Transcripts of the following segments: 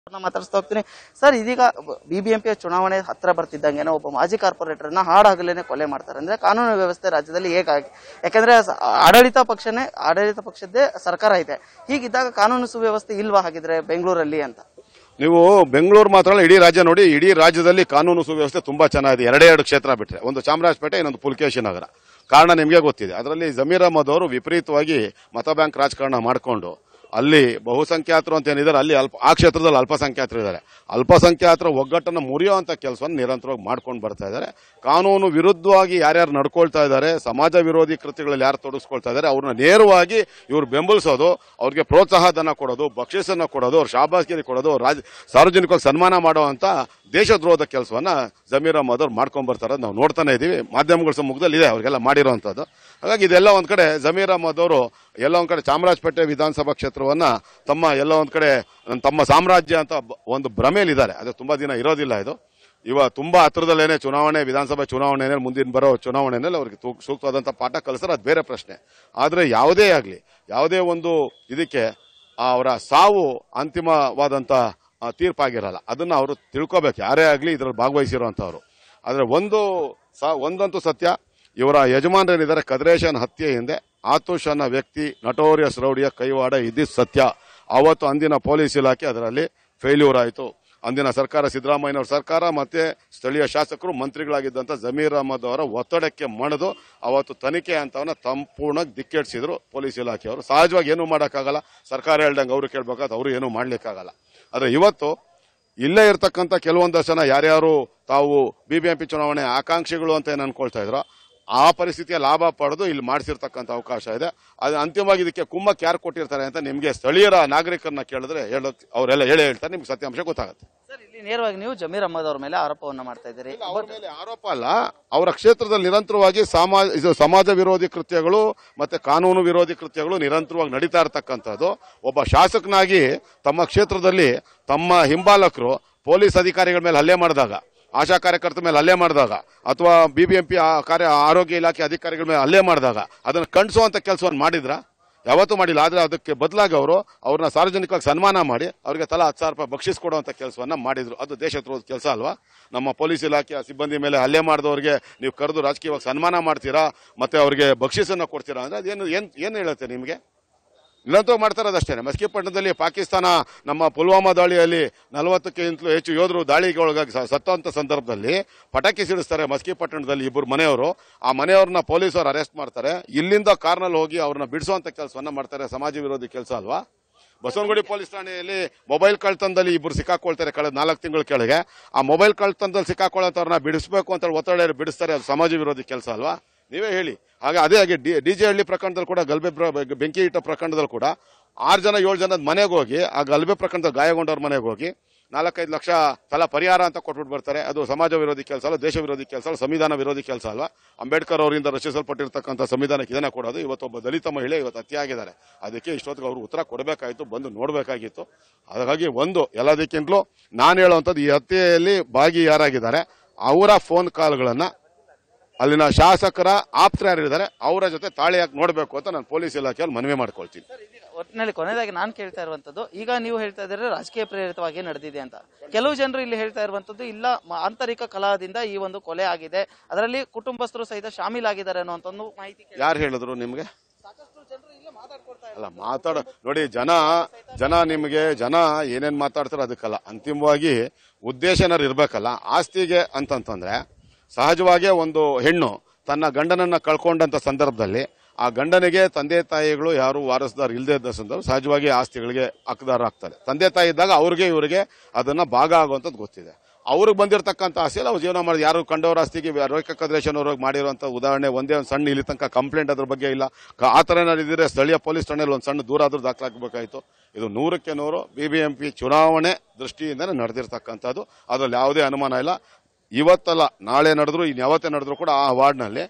ಅವ್ರನ್ನ ಮಾತಾಡಿಸ್ತಾ ಹೋಗ್ತೀನಿ ಸರ್ ಇದೀಗ ಬಿಬಿಎಂಪಿ ಚುನಾವಣೆ ಹತ್ರ ಬರ್ತಿದ್ದಂಗೆನೆ ಒಬ್ಬ ಮಾಜಿ ಕಾರ್ಪೊರೇಟರ್ನ ಹಾಡಾಗಲೇನೆ ಕೊಲೆ ಮಾಡ್ತಾರೆ ಅಂದ್ರೆ ಕಾನೂನು ವ್ಯವಸ್ಥೆ ರಾಜ್ಯದಲ್ಲಿ ಹೇಗಾಗಿ ಯಾಕಂದ್ರೆ ಸ- ಆಡಳಿತ ಪಕ್ಷನೇ ಆಡಳಿತ ಪಕ್ಷದ್ದೇ ಸರ್ಕಾರ ಇದೆ ಹೀಗಿದ್ದಾಗ ಕಾನೂನು ಸುವ್ಯವಸ್ಥೆ ಇಲ್ವಾ ಹಾಗಿದ್ರೆ ಬೆಂಗಳೂರಲ್ಲಿ ಅಂತ ನೀವು ಬೆಂಗಳೂರು ಮಾತ್ರ ಅಲ್ಲ ಇಡೀ ರಾಜ್ಯ ನೋಡಿ ಇಡೀ ರಾಜ್ಯದಲ್ಲಿ ಕಾನೂನು ಸುವ್ಯವಸ್ಥೆ ತುಂಬಾ ಚೆನ್ನಾಗಿದೆ ಎರಡೇ ಎರಡು ಕ್ಷೇತ್ರ ಬಿಟ್ಟರೆ ಒಂದು ಚಾಮರಾಜಪೇಟೆ ಇನ್ನೊಂದು ಪುಲಕೇಶಿ ನಗರ ಕಾರಣ ನಿಮಗೆ ಗೊತ್ತಿದೆ ಅದರಲ್ಲಿ ಜಮೀರ್ ಅಹಮದ್ ಅವರು ವಿಪರೀತವಾಗಿ ಮತ ಬ್ಯಾಂಕ್ ರಾಜಕಾರಣ ಮಾಡಿಕೊಂಡು ಅಲ್ಲಿ ಬಹುಸಂಖ್ಯಾತರು ಅಂತ ಏನಿದ್ದಾರೆ ಅಲ್ಲಿ ಅಲ್ಪ ಆ ಕ್ಷೇತ್ರದಲ್ಲಿ ಅಲ್ಪಸಂಖ್ಯಾತರು ಇದ್ದಾರೆ ಅಲ್ಪಸಂಖ್ಯಾತರ ಒಗ್ಗಟ್ಟನ್ನು ಮುರಿಯುವಂತ ಕೆಲಸವನ್ನು ನಿರಂತರವಾಗಿ ಮಾಡ್ಕೊಂಡು ಬರ್ತಾ ಇದ್ದಾರೆ ಕಾನೂನು ವಿರುದ್ಧವಾಗಿ ಯಾರ್ಯಾರು ನಡ್ಕೊಳ್ತಾ ಇದ್ದಾರೆ ಸಮಾಜ ವಿರೋಧಿ ಕೃತ್ಯಗಳಲ್ಲಿ ಯಾರು ತೊಡಗಿಸ್ಕೊಳ್ತಾ ಇದ್ದಾರೆ ಅವ್ರನ್ನ ನೇರವಾಗಿ ಇವ್ರು ಬೆಂಬಲಿಸೋದು ಅವ್ರಿಗೆ ಪ್ರೋತ್ಸಾಹ ಧನ ಕೊಡೋದು ಬಕ್ಷಿಸನ್ನ ಕೊಡೋದು ಅವ್ರ ಶಾಬಾಸ್ಗಿರಿ ಕೊಡೋದು ರಾಜ ಸಾರ್ವಜನಿಕವಾಗಿ ಸನ್ಮಾನ ಮಾಡುವಂತ ದೇಶದ್ರೋಹದ ಕೆಲಸವನ್ನ ಜಮೀರ್ ಅಹಮದ್ ಅವ್ರು ಮಾಡ್ಕೊಂಡ್ ಬರ್ತಾರೆ ನಾವು ನೋಡ್ತಾನೆ ಇದೀವಿ ಮಾಧ್ಯಮಗಳ ಸಮ್ಮುಖದಲ್ಲಿ ಇದೆ ಅವ್ರಿಗೆಲ್ಲ ಮಾಡಿರುವಂತದ್ದು ಹಾಗಾಗಿ ಇದೆಲ್ಲ ಒಂದ್ ಕಡೆ ಜಮೀರ್ ಅಹಮದ್ ಅವರು ಎಲ್ಲ ಒಂದ್ ಕಡೆ ಚಾಮರಾಜಪೇಟೆ ವಿಧಾನಸಭಾ ಕ್ಷೇತ್ರವನ್ನ ತಮ್ಮ ಎಲ್ಲ ಒಂದ್ ಕಡೆ ತಮ್ಮ ಸಾಮ್ರಾಜ್ಯ ಅಂತ ಬ- ಒಂದು ಭ್ರಮೆಯಲ್ಲಿದ್ದಾರೆ ಅದು ತುಂಬಾ ದಿನ ಇರೋದಿಲ್ಲ ಇದು ಇವ ತುಂಬಾ ಹತ್ರದಲ್ಲೇನೆ ಚುನಾವಣೆ ವಿಧಾನಸಭೆ ಚುನಾವಣೆ ಮುಂದಿನ ಬರೋ ಚುನಾವಣೆಯಲ್ಲಿ ಅವ್ರಿಗೆ ತೂಕ್- ಸೂಕ್ತವಾದಂತ ಪಾಠ ಕಲಿಸ್ತಾರೆ ಅದು ಬೇರೆ ಪ್ರಶ್ನೆ ಆದ್ರೆ ಯಾವುದೇ ಆಗ್ಲಿ ಯಾವುದೇ ಒಂದು ಇದಕ್ಕೆ ಅವರ ಸಾವು ಅಂತಿಮವಾದಂತ ಆ, ತೀರ್ಪಾಗಿರಲ್ಲ ಅದನ್ನ ಅವರು ತಿಳ್ಕೊಬೇಕು ಯಾರೇ ಆಗ್ಲಿ ಇದ್ರಲ್ಲಿ ಭಾಗವಹಿಸಿರುವಂತವ್ರು ಆದ್ರೆ ಒಂದು ಸ- ಒಂದಂತೂ ಸತ್ಯ ಇವರ ಯಜಮಾನರೇನಿದ್ದಾರೆ ಕದ್ರೇಶನ್ ಹತ್ಯೆ ಹಿಂದೆ ಆತುಷ್ ಅನ್ನೋ ವ್ಯಕ್ತಿ ನಟೋರಿಯಸ್ ರೌಡಿಯ ಕೈವಾಡ ಇದ್ದಿದ್ದು ಸತ್ಯ ಅವತ್ತು ಅಂದಿನ ಪೊಲೀಸ್ ಇಲಾಖೆ ಅದರಲ್ಲಿ ಫೇಲ್ಯೂರ್ ಆಯಿತು ಅಂದಿನ ಸರ್ಕಾರ ಸಿದ್ದರಾಮಯ್ಯನವರ ಸರ್ಕಾರ ಮತ್ತೆ ಸ್ಥಳೀಯ ಶಾಸಕರು ಮಂತ್ರಿಗಳಾಗಿದ್ದಂತ ಜಮೀರ್ ಅಹಮದ್ ಅವರ ಒತ್ತಡಕ್ಕೆ ಮಣಿದು ಅವತ್ತು ತನಿಖೆ ಅಂತವನ್ನ ಸಂಪೂರ್ಣವಾಗಿ ದಿಕ್ಕೆಡ್ಸಿದ್ರು ಪೊಲೀಸ್ ಇಲಾಖೆಯವರು ಸಹಜವಾಗಿ ಏನು ಮಾಡೋಕ್ಕಾಗಲ್ಲ ಸರ್ಕಾರ ಹೇಳ್ದಂಗೆ ಅವರು ಕೇಳ್ಬೇಕಾದ್ರೆ ಅವರು ಏನು ಮಾಡ್ಲಿಕ್ಕಾಗಲ್ಲ ಆದ್ರೆ ಇವತ್ತು ಇಲ್ಲೇ ಇರ್ತಕ್ಕಂಥ ಕೆಲವೊಂದಷ್ಟು ಜನ ಯಾರ್ಯಾರು ತಾವು ಬಿಬಿಎಂಪಿ ಚುನಾವಣೆ ಆಕಾಂಕ್ಷಿಗಳು ಅಂತ ಏನು ಅನ್ಕೊಳ್ತಾ ಇದ್ರು ಆ ಪರಿಸ್ಥಿತಿಯ ಲಾಭ ಪಡೆದು ಇಲ್ಲಿ ಮಾಡಿಸಿರ್ತಕ್ಕಂಥ ಅವಕಾಶ ಇದೆ ಅದು ಅಂತಿಮವಾಗಿ ಇದಕ್ಕೆ ಕುಮ್ಮಕ್ಕೆ ಯಾರು ಕೊಟ್ಟಿರ್ತಾರೆ ಅಂತ ನಿಮಗೆ ಸ್ಥಳೀಯರ ನಾಗರಿಕರನ್ನ ಕೇಳಿದ್ರೆ ಹೇಳೋಕ್ ಅವರೆಲ್ಲ ಹೇಳೇ ಹೇಳ್ತಾರೆ ನಿಮ್ಗೆ ಸತ್ಯಾಂಶ ಗೊತ್ತಾಗುತ್ತೆ ಸರ್ ಇಲ್ಲಿ ನೇರವಾಗಿ ನೀವು ಜಮೀರ್ ಅಹಮದ್ ಅವ್ರ ಮೇಲೆ ಆರೋಪವನ್ನ ಮಾಡ್ತಾ ಇದ್ದೀರಿ ಅವ್ರ ಮೇಲೆ ಆರೋಪ ಅಲ್ಲ ಅವರ ಕ್ಷೇತ್ರದಲ್ಲಿ ನಿರಂತರವಾಗಿ ಸಮಾಜ ಇದು ಸಮಾಜ ವಿರೋಧಿ ಕೃತ್ಯಗಳು ಮತ್ತೆ ಕಾನೂನು ವಿರೋಧಿ ಕೃತ್ಯಗಳು ನಿರಂತರವಾಗಿ ನಡೀತಾ ಇರತಕ್ಕಂಥದ್ದು ಒಬ್ಬ ಶಾಸಕನಾಗಿ ತಮ್ಮ ಕ್ಷೇತ್ರದಲ್ಲಿ ತಮ್ಮ ಹಿಂಬಾಲಕರು ಪೊಲೀಸ್ ಅಧಿಕಾರಿಗಳ ಮೇಲೆ ಹಲ್ಲೆ ಮಾಡಿದಾಗ ಆಶಾ ಕಾರ್ಯಕರ್ತರ ಮೇಲೆ ಹಲ್ಲೆ ಮಾಡಿದಾಗ ಅಥವಾ ಬಿಬಿಎಂಪಿ ಕಾರ್ಯ ಆರೋಗ್ಯ ಇಲಾಖೆ ಅಧಿಕಾರಿಗಳ ಮೇಲೆ ಹಲ್ಲೆ ಮಾಡಿದಾಗ ಅದನ್ನು ಖಂಡಿಸುವಂತ ಕೆಲಸವನ್ನು ಮಾಡಿದ್ರ ಯಾವತ್ತೂ ಮಾಡಿಲ್ಲ ಆದ್ರೆ ಅದಕ್ಕೆ ಬದಲಾಗಿ ಅವರು ಅವ್ರನ್ನ ಸಾರ್ವಜನಿಕವಾಗಿ ಸನ್ಮಾನ ಮಾಡಿ ಅವರಿಗೆ ತಲಾ ಹತ್ತು ಸಾವಿರ ರೂಪಾಯಿ ಬಕ್ಷಿಸ್ ಕೊಡುವಂತ ಕೆಲಸವನ್ನ ಮಾಡಿದ್ರು ಅದು ದೇಶದ್ರೋಹದ ಕೆಲಸ ಅಲ್ವಾ ನಮ್ಮ ಪೊಲೀಸ್ ಇಲಾಖೆಯ ಸಿಬ್ಬಂದಿ ಮೇಲೆ ಹಲ್ಲೆ ಮಾಡಿದವರಿಗೆ ನೀವು ಕರೆದು ರಾಜಕೀಯವಾಗಿ ಸನ್ಮಾನ ಮಾಡ್ತೀರಾ ಮತ್ತೆ ಅವರಿಗೆ ಬಕ್ಷಿಸನ್ನ ಕೊಡ್ತೀರಾ ಅಂದ್ರೆ ಅದೇನು ಏನ್ ಏನ್ ಹೇಳುತ್ತೆ ನಿಮಗೆ ನಿರಂತರವಾಗಿ ಮಾಡ್ತಾ ಇರೋದಷ್ಟೇ ಮಸ್ಕಿಪಟ್ಟಣದಲ್ಲಿ ಪಾಕಿಸ್ತಾನ ನಮ್ಮ ಪುಲ್ವಾಮಾ ದಾಳಿಯಲ್ಲಿ ನಲವತ್ತಕ್ಕಿಂತಲೂ ಹೆಚ್ಚು ಯೋಧರು ದಾಳಿಗೆ ಒಳಗಾಗಿ ಸ- ಸತ್ತಂತ ಸಂದರ್ಭದಲ್ಲಿ ಪಟಾಕಿ ಸಿಡಿಸ್ತಾರೆ ಮಸ್ಕಿಪಟ್ಟಣದಲ್ಲಿ ಇಬ್ಬರು ಮನೆಯವರು ಆ ಮನೆಯವ್ರನ್ನ ಪೊಲೀಸರು ಅರೆಸ್ಟ್ ಮಾಡ್ತಾರೆ ಇಲ್ಲಿಂದ ಕಾರ್ನಲ್ಲಿ ಹೋಗಿ ಅವ್ರನ್ನ ಬಿಡಿಸುವಂತ ಕೆಲಸವನ್ನ ಮಾಡ್ತಾರೆ ಸಮಾಜ ವಿರೋಧಿ ಕೆಲಸ ಅಲ್ವಾ ಬಸವನಗುಡಿ ಪೊಲೀಸ್ ಠಾಣೆಯಲ್ಲಿ ಮೊಬೈಲ್ ಕಳ್ತನದಲ್ಲಿ ಇಬ್ಬರು ಸಿಕ್ಕಾಕೊಳ್ತಾರೆ ಕಳೆದ ನಾಲ್ಕು ತಿಂಗಳ ಕೆಳಗೆ ಆ ಮೊಬೈಲ್ ಕಳ್ತನದಲ್ಲಿ ಸಿಕ್ಕಾಕೊಳ್ಳೋಂಥವ್ರನ್ನ ಬಿಡಿಸಬೇಕು ಅಂತ ಹೇಳಿ ಒತ್ತಡ ಹೇರಿ ಬಿಡಿಸ್ತಾರೆ ಅದು ಸಮಾಜ ವಿರೋಧಿ ಕೆಲಸ ಅಲ್ವಾ ನೀವೇ ಹೇಳಿ ಹಾಗೆ ಅದೇ ಹಾಗೆ ಡಿ ಜೆ ಹಳ್ಳಿ ಪ್ರಕರಣದಲ್ಲಿ ಕೂಡ ಗಲ್ಬೆ ಪ್ರ- ಬೆಂಕಿ ಇಟ್ಟ ಪ್ರಕರಣದಲ್ಲಿ ಕೂಡ ಆರು ಜನ ಏಳು ಜನದ ಮನೆಗೆ ಹೋಗಿ ಆ ಗಲ್ಬೆ ಪ್ರಕರಣದಲ್ಲಿ ಗಾಯಗೊಂಡವ್ರ ಮನೆಗೆ ಹೋಗಿ ನಾಲ್ಕೈದು ಲಕ್ಷ ತಲಾ ಪರಿಹಾರ ಅಂತ ಕೊಟ್ಬಿಟ್ಟು ಬರ್ತಾರೆ ಅದು ಸಮಾಜ ವಿರೋಧಿ ಕೆಲಸ ಅಲ್ಲ ದೇಶ ವಿರೋಧಿ ಕೆಲಸ ಅಲ್ಲ ಸಂವಿಧಾನ ವಿರೋಧಿ ಕೆಲಸ ಅಲ್ವಾ ಅಂಬೇಡ್ಕರ್ ಅವರಿಂದ ರಚಿಸಲ್ಪಟ್ಟಿರ್ತಕ್ಕಂಥ ಸಂವಿಧಾನಕ್ಕೆ ಇದನ್ನ ಕೊಡೋದು ಇವತ್ತೊಬ್ಬ ದಲಿತ ಮಹಿಳೆ ಇವತ್ತು ಹತ್ಯೆಯಾಗಿದ್ದಾರೆ ಅದಕ್ಕೆ ಇಷ್ಟೊತ್ತಿಗೆ ಅವರು ಉತ್ತರ ಕೊಡಬೇಕಾಗಿತ್ತು ಬಂದು ನೋಡಬೇಕಾಗಿತ್ತು ಹಾಗಾಗಿ ಒಂದು ಎಲ್ಲದಕ್ಕಿಂತಲೂ ನಾನು ಹೇಳುವಂಥದ್ದು ಈ ಹತ್ಯೆಯಲ್ಲಿ ಭಾಗಿ ಯಾರಾಗಿದ್ದಾರೆ ಅವರ ಫೋನ್ ಕಾಲ್ಗಳನ್ನ ಅಲ್ಲಿನ ಶಾಸಕರ ಆಪ್ತರ ಯಾರಿದ್ದಾರೆ ಅವರ ಜೊತೆ ತಾಳಿ ಹಾಕಿ ನೋಡಬೇಕು ಅಂತ ನಾನು ಪೊಲೀಸ್ ಇಲಾಖೆಯಲ್ಲಿ ಮನವಿ ಮಾಡ್ಕೊಳ್ತೀನಿ ಒಟ್ಟಿನಲ್ಲಿ ಕೊನೆಯದಾಗಿ ನಾನು ಕೇಳ್ತಾ ಇರುವಂತದ್ದು ಈಗ ನೀವು ಹೇಳ್ತಾ ಇದ್ರೆ ರಾಜಕೀಯ ಪ್ರೇರಿತವಾಗಿ ನಡೆದಿದೆ ಅಂತ ಕೆಲವು ಜನರು ಇಲ್ಲಿ ಹೇಳ್ತಾ ಇರುವಂತದ್ದು ಇಲ್ಲ ಮ- ಆಂತರಿಕ ಕಲಹದಿಂದ ಈ ಒಂದು ಕೊಲೆ ಆಗಿದೆ ಅದರಲ್ಲಿ ಕುಟುಂಬಸ್ಥರು ಸಹಿತ ಶಾಮೀಲಾಗಿದ್ದಾರೆ ಅನ್ನೋ ಒಂದು ಮಾಹಿತಿ ಕೇಳಿ- ಯಾರು ಹೇಳಿದ್ರು ನಿಮ್ಗೆ ಸಾಕಷ್ಟು ಜನರು ಇಲ್ಲೇ ಮಾತಾಡ್ಕೊಳ್ತಾ ಅಲ್ಲ ಮಾತಾಡ ನೋಡಿ ಜನ ಜನ ನಿಮಗೆ ಜನ ಏನೇನ್ ಮಾತಾಡ್ತಾರೋ ಅದಕ್ಕಲ್ಲ ಅಂತಿಮವಾಗಿ ಉದ್ದೇಶನಾರು ಇರ್ಬೇಕಲ್ಲ ಆಸ್ತಿಗೆ ಅಂತಂತಂದ್ರೆ ಸಹಜವಾಗೇ ಒಂದು ಹೆಣ್ಣು ತನ್ನ ಗಂಡನನ್ನ ಕಳ್ಕೊಂಡಂತ ಸಂದರ್ಭದಲ್ಲಿ ಆ ಗಂಡನಿಗೆ ತಂದೆ ತಾಯಿಗಳು ಯಾರು ವಾರಸ್ದಾರ ಇಲ್ಲದೆ ಇದ್ದ ಸಂದರ್ಭ ಸಹಜವಾಗಿ ಆಸ್ತಿಗಳಿಗೆ ಹಕ್ಕದಾರ ಆಗ್ತಾರೆ ತಂದೆ ತಾಯಿ ಇದ್ದಾಗ ಅವ್ರಿಗೆ ಇವರಿಗೆ ಅದನ್ನ ಭಾಗ ಆಗುವಂಥದ್ದು ಗೊತ್ತಿದೆ ಅವ್ರಿಗೆ ಬಂದಿರತಕ್ಕಂಥ ಆಸ್ತಿಯಲ್ಲಿ ಅವ್ರು ಜೀವನ ಮಾಡಿ ಯಾರು ಕಂಡವರ ಆಸ್ತಿಗೆ ರೋಹಿಕ ಕದ್ರೇಶನ್ ಅವ್ರಿಗೆ ಮಾಡಿರುವಂತ ಉದಾಹರಣೆ ಒಂದೇ ಒಂದು ಸಣ್ಣ ಇಲ್ಲಿ ತನಕ ಕಂಪ್ಲೇಂಟ್ ಅದ್ರ ಬಗ್ಗೆ ಇಲ್ಲ ಕ- ಆ ಥರ ನಡೆದಿದ್ರೆ ಸ್ಥಳೀಯ ಪೊಲೀಸ್ ಠಾಣೆಯಲ್ಲಿ ಒಂದು ಸಣ್ಣ ದೂರ ಆದ್ರೂ ದಾಖಲಾಗಬೇಕಾಯಿತು ಇದು ನೂರಕ್ಕೆ ನೂರು ಬಿಬಿಎಂಪಿ ಚುನಾವಣೆ ದೃಷ್ಟಿಯಿಂದನೇ ನಡೆದಿರ್ತಕ್ಕಂಥದ್ದು ಅದ್ರಲ್ಲಿ ಯಾವುದೇ ಅನುಮಾನ ಇಲ್ಲ ಇವತ್ತಲ್ಲ ನಾಳೆ ನಡೆದ್ರು ಇನ್ ಯಾವತ್ತೇ ನಡೆದ್ರು ಕೂಡ ಆ ವಾರ್ಡ್ನಲ್ಲಿ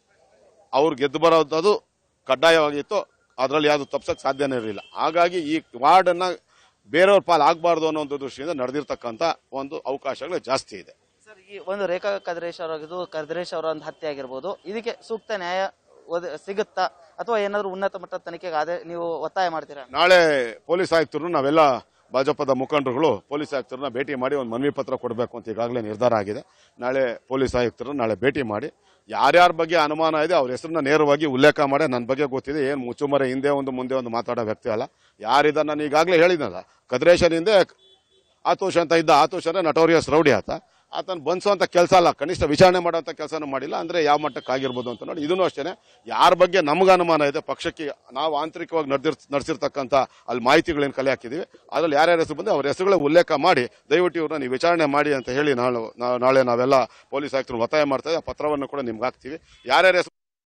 ಅವ್ರು ಗೆದ್ದು ಬರೋದು ಕಡ್ಡಾಯವಾಗಿತ್ತು ಅದರಲ್ಲಿ ಯಾವುದು ತಪ್ಸಕ್ ಸಾಧ್ಯನೇ ಇರಲಿಲ್ಲ ಹಾಗಾಗಿ ಈ ವಾರ್ಡ್ ಅನ್ನ ಬೇರೆಯವ್ರ ಪಾಲ್ ಆಗಬಾರ್ದು ಅನ್ನೋ ಒಂದು ದೃಷ್ಟಿಯಿಂದ ನಡೆದಿರ್ತಕ್ಕಂಥ ಒಂದು ಅವಕಾಶಗಳು ಜಾಸ್ತಿ ಇದೆ ಸರ್ ಈ ಒಂದು ರೇಖಾ ಕದ್ರೇಶ್ ಅವರಾಗಿದ್ದು ಕದ್ರೇಶ್ ಅವರ ಒಂದು ಹತ್ಯೆ ಆಗಿರ್ಬೋದು ಇದಕ್ಕೆ ಸೂಕ್ತ ನ್ಯಾಯ ಒದ- ಸಿಗುತ್ತಾ ಅಥವಾ ಏನಾದ್ರು ಉನ್ನತ ಮಟ್ಟದ ತನಿಖೆಗೆ ಆದೇ ನೀವು ಒತ್ತಾಯ ಮಾಡ್ತೀರಾ ನಾಳೆ ಪೊಲೀಸ್ ಆಯುಕ್ತರು ನಾವೆಲ್ಲ ಭಾಜಪದ ಮುಖಂಡರುಗಳು ಪೊಲೀಸ್ ಆಯುಕ್ತರನ್ನ ಭೇಟಿ ಮಾಡಿ ಒಂದು ಮನವಿ ಪತ್ರ ಕೊಡಬೇಕು ಅಂತ ಈಗಾಗಲೇ ನಿರ್ಧಾರ ಆಗಿದೆ ನಾಳೆ ಪೊಲೀಸ್ ಆಯುಕ್ತರನ್ನ ನಾಳೆ ಭೇಟಿ ಮಾಡಿ ಯಾರ್ಯಾರ ಬಗ್ಗೆ ಅನುಮಾನ ಇದೆ ಅವ್ರ ಹೆಸರನ್ನ ನೇರವಾಗಿ ಉಲ್ಲೇಖ ಮಾಡಿ ನನ್ನ ಬಗ್ಗೆ ಗೊತ್ತಿದೆ ಏನು ಮುಚ್ಚುಮರೆ ಹಿಂದೆ ಒಂದು ಮುಂದೆ ಒಂದು ಮಾತಾಡೋ ವ್ಯಕ್ತಿ ಅಲ್ಲ ಯಾರಿದ ನಾನು ಈಗಾಗಲೇ ಹೇಳಿದ್ನಲ್ಲ ಕದ್ರೇಶನ್ ಹಿಂದೆ ಆತೋಷ್ ಅಂತ ಇದ್ದ ಆತೋಷ್ ಅಂದ್ರೆ ನಟೋರಿಯಸ್ ರೌಡಿ ಆತ ಆತನ ಬಂಧಿಸುವಂತ ಕೆಲಸ ಅಲ್ಲ ಕನಿಷ್ಠ ವಿಚಾರಣೆ ಮಾಡುವಂತ ಕೆಲಸನೂ ಮಾಡಿಲ್ಲ ಅಂದ್ರೆ ಯಾವ ಮಟ್ಟಕ್ಕೆ ಆಗಿರ್ಬೋದು ಅಂತ ನೋಡಿ ಇದನ್ನು ಅಷ್ಟೇ ಯಾರ ಬಗ್ಗೆ ನಮ್ಗೆ ಅನುಮಾನ ಇದೆ ಪಕ್ಷಕ್ಕೆ ನಾವು ಆಂತರಿಕವಾಗಿ ನಡೆದಿರ್ ನಡೆಸಿರ್ತಕ್ಕಂಥ ಅಲ್ಲಿ ಮಾಹಿತಿಗಳೇನು ಕಲೆ ಹಾಕಿದೀವಿ ಅದ್ರಲ್ಲಿ ಯಾರ್ಯಾರ ಹೆಸರು ಬಂದು ಅವ್ರ ಹೆಸರುಗಳ ಉಲ್ಲೇಖ ಮಾಡಿ ದಯವಿಟ್ಟು ಇವ್ರನ್ನ ನೀವು ವಿಚಾರಣೆ ಮಾಡಿ ಅಂತ ಹೇಳಿ ನಾಳೆ ನಾಳೆ ನಾವೆಲ್ಲ ಪೊಲೀಸ್ ಆಯುಕ್ತರು ಒತ್ತಾಯ ಮಾಡ್ತಾ ಇದ್ದೀವಿ. ಆ ಪತ್ರವನ್ನು ಕೂಡ ನಿಮ್ಗೆ ಹಾಕ್ತೀವಿ ಯಾರ್ಯಾರ ಹೆಸರು